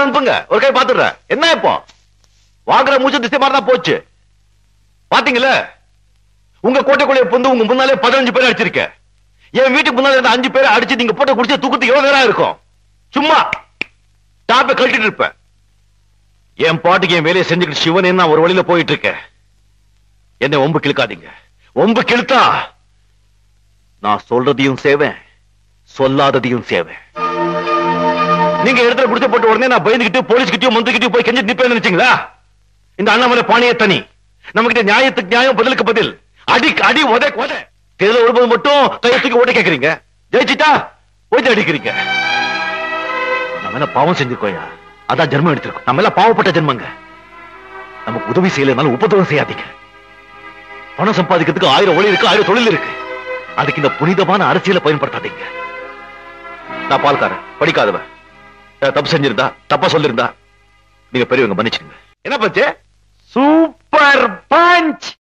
அனுப்புங்க ஒரு கை பாத்துடுறேன் என்ன இப்போ வாங்குற மூச்சு திசை மாதிரி தான் போச்சு பாத்தீங்களா உங்க கோட்டைக்குள்ளே புந்து உங்க முன்னாலே பதினஞ்சு பேர் அடிச்சிருக்க என் வீட்டுக்கு முன்னால இருந்த அஞ்சு பேரை அடிச்சு நீங்க போட்ட குடிச்சு தூக்கத்துக்கு எவ்வளவு நேரம் இருக்கும் சும்மா டாப்பை கழட்டிட்டு இருப்பேன் என் பாட்டுக்கு என் வேலையை செஞ்சுக்கிட்டு சிவனே நான் ஒரு வழியில போயிட்டு இருக்கேன் என்னை ஒம்பு கிழக்காதீங்க ஒம்பு கிழத்தா நான் சொல்றதையும் சேவேன் சொல்லாததையும் சேவேன் நீங்க இடத்துல புடிச்ச போட்ட உடனே நான் பயந்துகிட்டு போலீஸ் கிட்டயும் மந்திரிக்கிட்டயும் போய் கெஞ்சி நிப்பேன்னு நினைச்சீங்களா இந்த அண்ணாமலை பாணிய தனி நம்ம கிட்ட நியாயத்துக்கு நியாயம் பதிலுக்கு பதில் அடி அடி உத உத தேர்தல் வரும்போது மட்டும் கையத்துக்கு ஓட்ட கேக்குறீங்க ஜெயிச்சிட்டா ஓய்த்து அடிக்கிறீங்க நம்ம என்ன பாவம் செஞ்சிருக்கோயா அதான் ஜென்மம் எடுத்திருக்கோம் நம்ம எல்லாம் பாவப்பட்ட ஜென்மங்க நமக்கு உதவி செய்யலைனாலும் உபதவம் செய்யாதீங்க பணம் சம்பாதிக்கிறதுக்கு ஆயிரம் ஒளி இருக்கு ஆயிரம் தொழில் இருக்கு அதுக்கு இந்த புனிதமான அரசியலை பயன்படுத்தாதீங்க நான் பால்காரன் படிக்காதவன் ஏதாவது தப்பு செஞ்சிருந்தா தப்பா சொல்லிருந்தா நீங்க பெரியவங்க மன்னிச்சுங்க என்ன பஞ்சு சூப்பர் பஞ்ச்